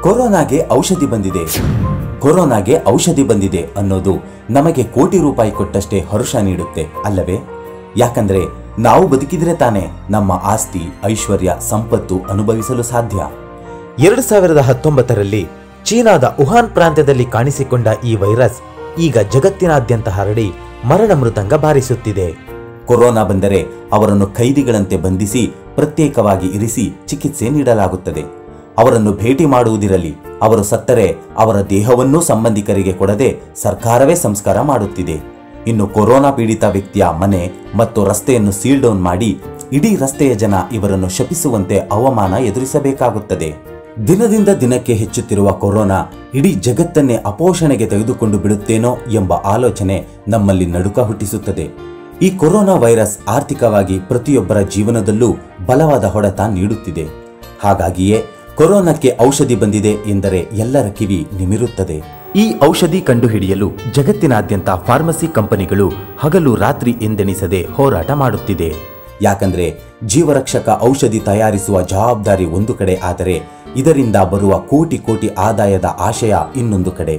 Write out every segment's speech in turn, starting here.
ಕೊರೋನಾಗೆ ಔಷಧಿ ಬಂದಿದೆ ಕೊರೋನಾಗೆ ಔಷಧಿ ಬಂದಿದೆ ಅನ್ನೋದು ನಮಗೆ ಕೋಟಿ ರೂಪಾಯಿ ಕೊಟ್ಟಷ್ಟೇ ಹರುಷ ನೀಡುತ್ತೆ ಅಲ್ಲವೇ ಯಾಕಂದ್ರೆ ನಾವು ಬದುಕಿದ್ರೆ ತಾನೇ ನಮ್ಮ ಆಸ್ತಿ ಐಶ್ವರ್ಯ ಸಂಪತ್ತು ಅನುಭವಿಸಲು ಸಾಧ್ಯ ಎರಡು ಸಾವಿರದ ಹತ್ತೊಂಬತ್ತರಲ್ಲಿ ಚೀನಾದ ವುಹಾನ್ ಪ್ರಾಂತ್ಯದಲ್ಲಿ ಕಾಣಿಸಿಕೊಂಡ ಈ ವೈರಸ್ ಈಗ ಜಗತ್ತಿನಾದ್ಯಂತ ಹರಡಿ ಮರಣ ಮೃದಂಗ ಬಾರಿಸುತ್ತಿದೆ ಕೊರೋನಾ ಬಂದರೆ ಅವರನ್ನು ಖೈದಿಗಳಂತೆ ಬಂಧಿಸಿ ಪ್ರತ್ಯೇಕವಾಗಿ ಇರಿಸಿ ಚಿಕಿತ್ಸೆ ನೀಡಲಾಗುತ್ತದೆ ಅವರನ್ನು ಭೇಟಿ ಮಾಡುವುದಿರಲಿ ಅವರು ಸತ್ತರೆ ಅವರ ದೇಹವನ್ನೂ ಸಂಬಂಧಿಕರಿಗೆ ಕೊಡದೆ ಸರ್ಕಾರವೇ ಸಂಸ್ಕಾರ ಮಾಡುತ್ತಿದೆ ಇನ್ನು ಕೊರೋನಾ ಪೀಡಿತ ವ್ಯಕ್ತಿಯ ಮನೆ ಮತ್ತು ರಸ್ತೆಯನ್ನು ಸೀಲ್ ಡೌನ್ ಮಾಡಿ ಇಡೀ ರಸ್ತೆಯ ಜನ ಇವರನ್ನು ಶಪಿಸುವಂತೆ ಅವಮಾನ ಎದುರಿಸಬೇಕಾಗುತ್ತದೆ ದಿನದಿಂದ ದಿನಕ್ಕೆ ಹೆಚ್ಚುತ್ತಿರುವ ಕೊರೋನಾ ಇಡೀ ಜಗತ್ತನ್ನೇ ಅಪೋಷಣೆಗೆ ತೆಗೆದುಕೊಂಡು ಬಿಡುತ್ತೇನೋ ಎಂಬ ಆಲೋಚನೆ ನಮ್ಮಲ್ಲಿ ನಡುಕ ಹುಟ್ಟಿಸುತ್ತದೆ ಈ ಕೊರೋನಾ ವೈರಸ್ ಆರ್ಥಿಕವಾಗಿ ಪ್ರತಿಯೊಬ್ಬರ ಜೀವನದಲ್ಲೂ ಬಲವಾದ ಹೊಡೆತ ನೀಡುತ್ತಿದೆ ಹಾಗಾಗಿಯೇ ಕೊರೋನಾಕ್ಕೆ ಔಷಧಿ ಬಂದಿದೆ ಎಂದರೆ ಎಲ್ಲರ ಕಿವಿ ನಿಮಿರುತ್ತದೆ ಈ ಔಷಧಿ ಕಂಡುಹಿಡಿಯಲು ಜಗತ್ತಿನಾದ್ಯಂತ ಫಾರ್ಮಸಿ ಕಂಪನಿಗಳು ಹಗಲು ರಾತ್ರಿ ಎಂದೆನಿಸದೆ ಹೋರಾಟ ಮಾಡುತ್ತಿದೆ ಯಾಕಂದ್ರೆ ಜೀವರಕ್ಷಕ ಔಷಧಿ ತಯಾರಿಸುವ ಜವಾಬ್ದಾರಿ ಒಂದು ಕಡೆ ಆದರೆ ಇದರಿಂದ ಬರುವ ಕೋಟಿ ಕೋಟಿ ಆದಾಯದ ಆಶಯ ಇನ್ನೊಂದು ಕಡೆ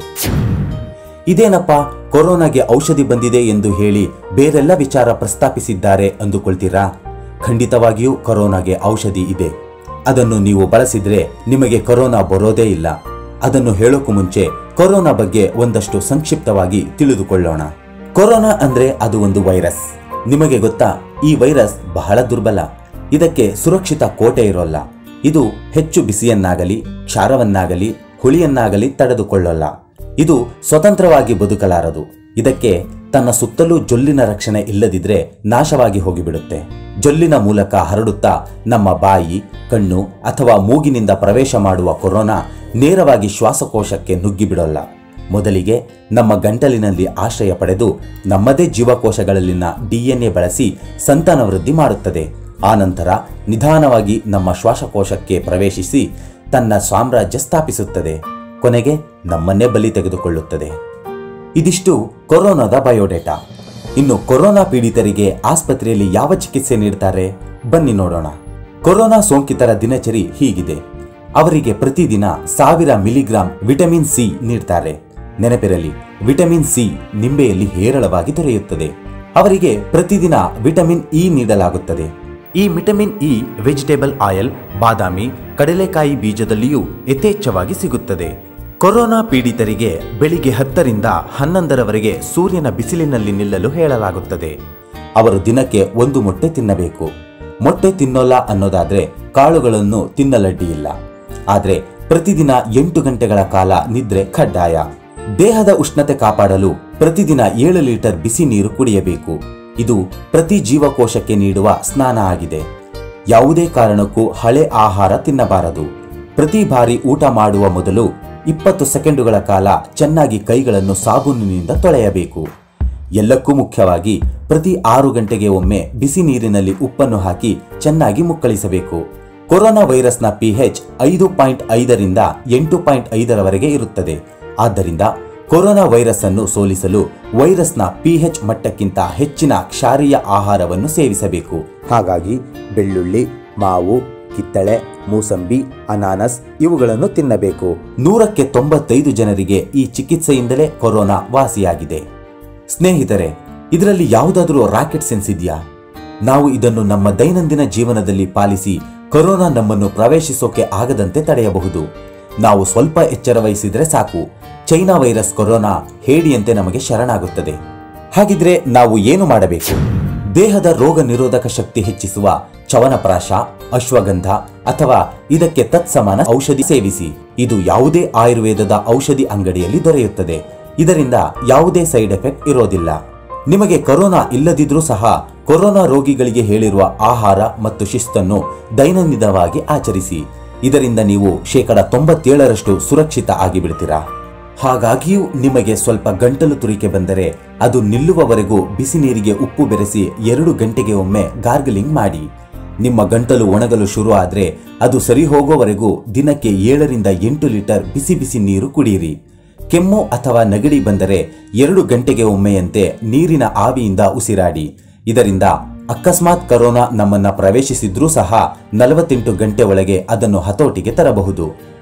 ಇದೇನಪ್ಪ ಕೊರೋನಾಗೆ ಔಷಧಿ ಬಂದಿದೆ ಎಂದು ಹೇಳಿ ಬೇರೆಲ್ಲ ವಿಚಾರ ಪ್ರಸ್ತಾಪಿಸಿದ್ದಾರೆ ಅಂದುಕೊಳ್ತೀರಾ ಖಂಡಿತವಾಗಿಯೂ ಕೊರೋನಾಗೆ ಔಷಧಿ ಇದೆ ಅದನ್ನು ನೀವು ಬಳಸಿದ್ರೆ ನಿಮಗೆ ಕೊರೋನಾ ಬರೋದೇ ಇಲ್ಲ ಅದನ್ನು ಹೇಳೋಕು ಮುಂಚೆ ಕೊರೋನಾ ಬಗ್ಗೆ ಒಂದಷ್ಟು ಸಂಕ್ಷಿಪ್ತವಾಗಿ ತಿಳಿದುಕೊಳ್ಳೋಣ ಕೊರೋನಾ ಅಂದ್ರೆ ಅದು ಒಂದು ವೈರಸ್ ನಿಮಗೆ ಗೊತ್ತಾ ಈ ವೈರಸ್ ಬಹಳ ದುರ್ಬಲ ಇದಕ್ಕೆ ಸುರಕ್ಷಿತ ಕೋಟೆ ಇರೋಲ್ಲ ಇದು ಹೆಚ್ಚು ಬಿಸಿಯನ್ನಾಗಲಿ ಕ್ಷಾರವನ್ನಾಗಲಿ ಹುಳಿಯನ್ನಾಗಲಿ ತಡೆದುಕೊಳ್ಳಲ್ಲ ಇದು ಸ್ವತಂತ್ರವಾಗಿ ಬದುಕಲಾರದು ಇದಕ್ಕೆ ತನ್ನ ಸುತ್ತಲೂ ಜೊಲ್ಲಿನ ರಕ್ಷಣೆ ಇಲ್ಲದಿದ್ರೆ ನಾಶವಾಗಿ ಹೋಗಿಬಿಡುತ್ತೆ ಜೊಲ್ಲಿನ ಮೂಲಕ ಹರಡುತ್ತಾ ನಮ್ಮ ಬಾಯಿ ಕಣ್ಣು ಅಥವಾ ಮೂಗಿನಿಂದ ಪ್ರವೇಶ ಮಾಡುವ ಕೊರೋನಾ ನೇರವಾಗಿ ಶ್ವಾಸಕೋಶಕ್ಕೆ ನುಗ್ಗಿಬಿಡೋಲ್ಲ ಮೊದಲಿಗೆ ನಮ್ಮ ಗಂಟಲಿನಲ್ಲಿ ಆಶ್ರಯ ಪಡೆದು ನಮ್ಮದೇ ಜೀವಕೋಶಗಳಲ್ಲಿನ ಡಿಎನ್ಎ ಬಳಸಿ ಸಂತಾನವೃದ್ಧಿ ಮಾಡುತ್ತದೆ ಆನಂತರ ನಿಧಾನವಾಗಿ ನಮ್ಮ ಶ್ವಾಸಕೋಶಕ್ಕೆ ಪ್ರವೇಶಿಸಿ ತನ್ನ ಸಾಮ್ರಾಜ್ಯ ಸ್ಥಾಪಿಸುತ್ತದೆ ಕೊನೆಗೆ ನಮ್ಮನ್ನೇ ಬಲಿ ತೆಗೆದುಕೊಳ್ಳುತ್ತದೆ ಇದಿಷ್ಟು ಕೊರೋನಾದ ಬಯೋಡೇಟಾ ಇನ್ನು ಕೊರೋನಾ ಪೀಡಿತರಿಗೆ ಆಸ್ಪತ್ರೆಯಲ್ಲಿ ಯಾವ ಚಿಕಿತ್ಸೆ ನೀಡ್ತಾರೆ ಬನ್ನಿ ನೋಡೋಣ ಕೊರೋನಾ ಸೋಂಕಿತರ ದಿನಚರಿ ಹೀಗಿದೆ ಅವರಿಗೆ ಪ್ರತಿದಿನ ಸಾವಿರ ಮಿಲಿಗ್ರಾಂ ವಿಟಮಿನ್ ಸಿ ನೀಡ್ತಾರೆ ನೆನಪಿರಲಿ ವಿಟಮಿನ್ ಸಿ ನಿಂಬೆಯಲ್ಲಿ ಹೇರಳವಾಗಿ ದೊರೆಯುತ್ತದೆ ಅವರಿಗೆ ಪ್ರತಿದಿನ ವಿಟಮಿನ್ ಇ ನೀಡಲಾಗುತ್ತದೆ ಈ ವಿಟಮಿನ್ ಇ ವೆಜಿಟೇಬಲ್ ಆಯಿಲ್ ಬಾದಾಮಿ ಕಡಲೆಕಾಯಿ ಬೀಜದಲ್ಲಿಯೂ ಯಥೇಚ್ಛವಾಗಿ ಸಿಗುತ್ತದೆ ಕೊರೋನಾ ಪೀಡಿತರಿಗೆ ಬೆಳಿಗ್ಗೆ ಹತ್ತರಿಂದ ಹನ್ನೊಂದರವರೆಗೆ ಸೂರ್ಯನ ಬಿಸಿಲಿನಲ್ಲಿ ನಿಲ್ಲಲು ಹೇಳಲಾಗುತ್ತದೆ ಅವರು ದಿನಕ್ಕೆ ಒಂದು ಮೊಟ್ಟೆ ತಿನ್ನಬೇಕು ಮೊಟ್ಟೆ ತಿನ್ನೋಲ್ಲ ಅನ್ನೋದಾದ್ರೆ ಕಾಳುಗಳನ್ನು ತಿನ್ನಲಡ್ಡಿಯಿಲ್ಲ ಆದ್ರೆ ಪ್ರತಿದಿನ ಎಂಟು ಗಂಟೆಗಳ ಕಾಲ ನಿದ್ರೆ ಕಡ್ಡಾಯ ದೇಹದ ಉಷ್ಣತೆ ಕಾಪಾಡಲು ಪ್ರತಿದಿನ ಏಳು ಲೀಟರ್ ಬಿಸಿ ನೀರು ಕುಡಿಯಬೇಕು ಇದು ಪ್ರತಿ ಜೀವಕೋಶಕ್ಕೆ ನೀಡುವ ಸ್ನಾನ ಆಗಿದೆ ಯಾವುದೇ ಕಾರಣಕ್ಕೂ ಹಳೆ ಆಹಾರ ತಿನ್ನಬಾರದು ಪ್ರತಿ ಬಾರಿ ಊಟ ಮಾಡುವ ಮೊದಲು ಇಪ್ಪತ್ತು ಸೆಕೆಂಡುಗಳ ಕಾಲ ಚೆನ್ನಾಗಿ ಕೈಗಳನ್ನು ಸಾಬೂನಿನಿಂದ ತೊಳೆಯಬೇಕು ಎಲ್ಲಕ್ಕೂ ಮುಖ್ಯವಾಗಿ ಪ್ರತಿ ಆರು ಗಂಟೆಗೆ ಒಮ್ಮೆ ಬಿಸಿ ನೀರಿನಲ್ಲಿ ಉಪ್ಪನ್ನು ಹಾಕಿ ಚೆನ್ನಾಗಿ ಮುಕ್ಕಳಿಸಬೇಕು ಕೊರೋನಾ ವೈರಸ್ನ ಪಿಹೆಚ್ ಐದು ಪಾಯಿಂಟ್ ಐದರಿಂದ ಎಂಟು ಪಾಯಿಂಟ್ ಐದರವರೆಗೆ ಇರುತ್ತದೆ ಆದ್ದರಿಂದ ಕೊರೋನಾ ವೈರಸ್ ಅನ್ನು ಸೋಲಿಸಲು ವೈರಸ್ನ ಪಿಹೆಚ್ ಮಟ್ಟಕ್ಕಿಂತ ಹೆಚ್ಚಿನ ಕ್ಷಾರೀಯ ಆಹಾರವನ್ನು ಸೇವಿಸಬೇಕು ಹಾಗಾಗಿ ಬೆಳ್ಳುಳ್ಳಿ ಮಾವು ಕಿತ್ತಳೆ ಮೂಸಂಬಿ ಅನಾನಸ್ ಇವುಗಳನ್ನು ತಿನ್ನಬೇಕು ನೂರಕ್ಕೆ ತೊಂಬತ್ತೈದು ಜನರಿಗೆ ಈ ಚಿಕಿತ್ಸೆಯಿಂದಲೇ ಕೊರೋನಾ ವಾಸಿಯಾಗಿದೆ ಸ್ನೇಹಿತರೆ ಇದರಲ್ಲಿ ಯಾವುದಾದರೂ ರಾಕೆಟ್ ಸೆನ್ಸ್ ಇದೆಯಾ ನಾವು ಇದನ್ನು ನಮ್ಮ ದೈನಂದಿನ ಜೀವನದಲ್ಲಿ ಪಾಲಿಸಿ ಕೊರೋನಾ ನಮ್ಮನ್ನು ಪ್ರವೇಶಿಸೋಕೆ ಆಗದಂತೆ ತಡೆಯಬಹುದು ನಾವು ಸ್ವಲ್ಪ ಎಚ್ಚರ ವಹಿಸಿದ್ರೆ ಸಾಕು ಚೈನಾ ವೈರಸ್ ಕೊರೋನಾ ಹೇಡಿಯಂತೆ ನಮಗೆ ಶರಣಾಗುತ್ತದೆ ಹಾಗಿದ್ರೆ ನಾವು ಏನು ಮಾಡಬೇಕು ದೇಹದ ರೋಗ ನಿರೋಧಕ ಶಕ್ತಿ ಹೆಚ್ಚಿಸುವ ಚವನಪ್ರಾಶ ಅಶ್ವಗಂಧ ಅಥವಾ ಇದಕ್ಕೆ ತತ್ಸಮಾನ ಔಷಧಿ ಸೇವಿಸಿ ಇದು ಯಾವುದೇ ಆಯುರ್ವೇದದ ಔಷಧಿ ಅಂಗಡಿಯಲ್ಲಿ ದೊರೆಯುತ್ತದೆ ಇದರಿಂದ ಯಾವುದೇ ಸೈಡ್ ಎಫೆಕ್ಟ್ ಇರೋದಿಲ್ಲ ನಿಮಗೆ ಕೊರೋನಾ ಇಲ್ಲದಿದ್ರೂ ಸಹ ಕೊರೋನಾ ರೋಗಿಗಳಿಗೆ ಹೇಳಿರುವ ಆಹಾರ ಮತ್ತು ಶಿಸ್ತನ್ನು ದೈನಂದಿನವಾಗಿ ಆಚರಿಸಿ ಇದರಿಂದ ನೀವು ಶೇಕಡ ತೊಂಬತ್ತೇಳರಷ್ಟು ಸುರಕ್ಷಿತ ಆಗಿಬಿಡ್ತೀರಾ ಹಾಗಾಗಿಯೂ ನಿಮಗೆ ಸ್ವಲ್ಪ ಗಂಟಲು ತುರಿಕೆ ಬಂದರೆ ಅದು ನಿಲ್ಲುವವರೆಗೂ ಬಿಸಿ ನೀರಿಗೆ ಉಪ್ಪು ಬೆರೆಸಿ ಎರಡು ಗಂಟೆಗೆ ಒಮ್ಮೆ ಗಾರ್ಗಲಿಂಗ್ ಮಾಡಿ ನಿಮ್ಮ ಗಂಟಲು ಒಣಗಲು ಶುರು ಆದ್ರೆ ಅದು ಸರಿ ಹೋಗೋವರೆಗೂ ದಿನಕ್ಕೆ ಏಳರಿಂದ ಎಂಟು ಲೀಟರ್ ಬಿಸಿ ಬಿಸಿ ನೀರು ಕುಡಿಯಿರಿ ಕೆಮ್ಮು ಅಥವಾ ನೆಗಡಿ ಬಂದರೆ ಎರಡು ಗಂಟೆಗೆ ಒಮ್ಮೆಯಂತೆ ನೀರಿನ ಆವಿಯಿಂದ ಉಸಿರಾಡಿ ಇದರಿಂದ ಅಕಸ್ಮಾತ್ ಕರೋನಾ ನಮ್ಮನ್ನ ಪ್ರವೇಶಿಸಿದ್ರೂ ಸಹ ನಲವತ್ತೆಂಟು ಗಂಟೆ ಒಳಗೆ ಅದನ್ನು ಹತೋಟಿಗೆ ತರಬಹುದು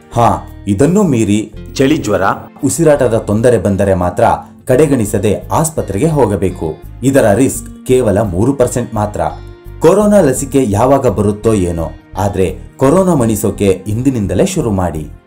ಹಾ ಇದನ್ನೂ ಮೀರಿ ಚಳಿ ಜ್ವರ ಉಸಿರಾಟದ ತೊಂದರೆ ಬಂದರೆ ಮಾತ್ರ ಕಡೆಗಣಿಸದೆ ಆಸ್ಪತ್ರೆಗೆ ಹೋಗಬೇಕು ಇದರ ರಿಸ್ಕ್ ಕೇವಲ ಮೂರು ಪರ್ಸೆಂಟ್ ಮಾತ್ರ ಕೊರೋನಾ ಲಸಿಕೆ ಯಾವಾಗ ಬರುತ್ತೋ ಏನೋ ಆದ್ರೆ ಕೊರೋನಾ ಮಣಿಸೋಕೆ ಇಂದಿನಿಂದಲೇ ಶುರು ಮಾಡಿ